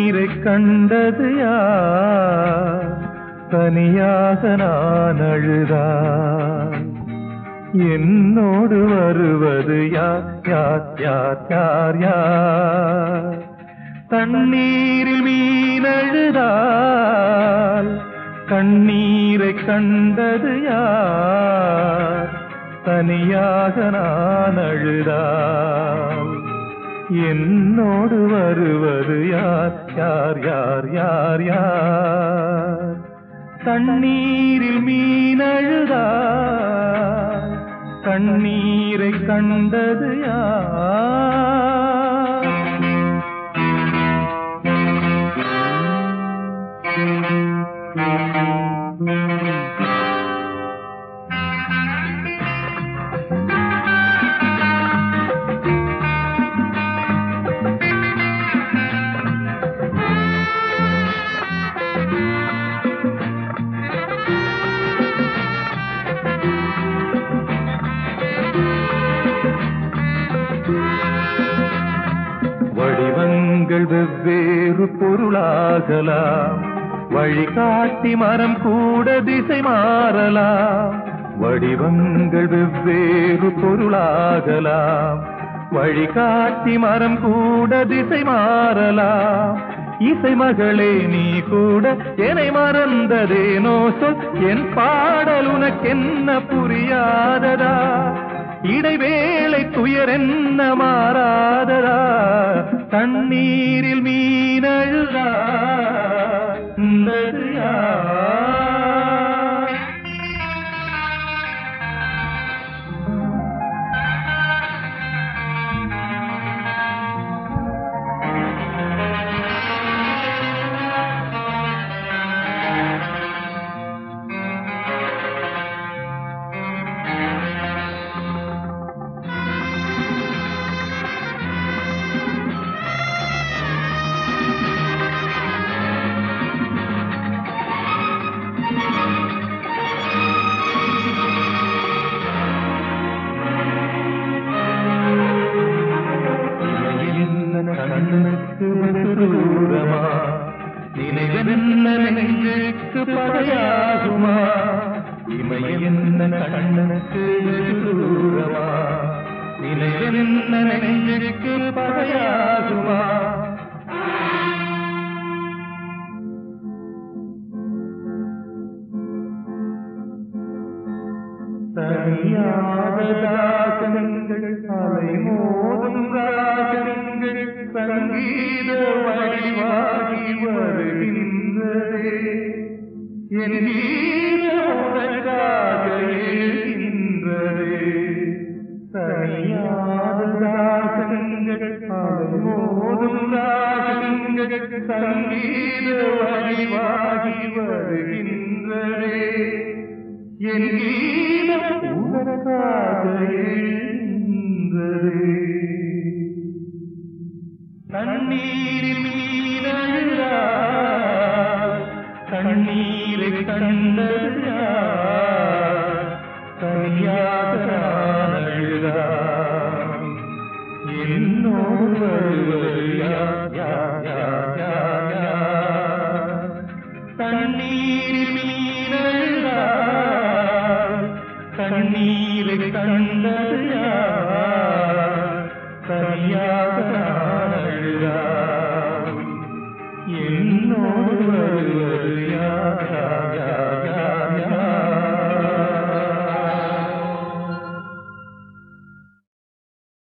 கண்ணீரை கண்டது யார் தனியாக நான் அழுதார் என்னோடு வருவது யார் யார் யார் யார் யார் தண்ணீரில் மீனழுதால் கண்ணீரை கண்டது யார் தனியாக நான் அழுதால் என்னோடு வருவது யார் யார் யார் யார் யார் தண்ணீரில் மீனழுதால் கண்ணீரை கண்டது யார் வடிவங்கள் வெவ்வேறு பொருளாகலாம் வழிகாட்டி மரம் கூட திசை மாறலாம் வடிவங்கள் வெவ்வேறு பொருளாகலாம் வழிகாட்டி மரம் கூட திசை மாறலாம் இசை மகளே நீ கூட என்னை மறந்ததேனோ சொல் என் பாடல் உனக்கென்ன புரியாததா இடைவேளை துயர் என்ன மாறாததா தண்ணீரில் மீனழுதா இந்தது யார்? என்ன கண்ணுக்கு வெகு தூரமா நினைவென்ன நெஞ்சுக்கு பகையாகுமா இமை என்ன கண்ணுக்கு வெகு தூரமா நினைவென்ன நெஞ்சுக்கு பகையாகுமா தனியாத தாசனங்கள் அலை மோதும் ராகங்கள் சங்கீத வடிவாகி வருகின்றதே என் வீர உனக்காக எழுகின்றதே தனியாத தாசனங்கள் அலை மோதும் ராகங்கள் சங்கீத வடிவாகி வருகின்றதே என் கீதம் உனக்காக எழுகின்றதே. தண்ணீரில் மீனழுதார் கண்ணீரை கண்டது யார்? தனியாக நான் அழுதார். என்னோடு வருவது யார், யார், யார், யார், யார்? தண்ணீரில் மீனழுதார் கண்ணீரை கண்டது யார் தனியாக நான் அழுதார் என்னோடு வருவது யார் யார் யார் யார் யார்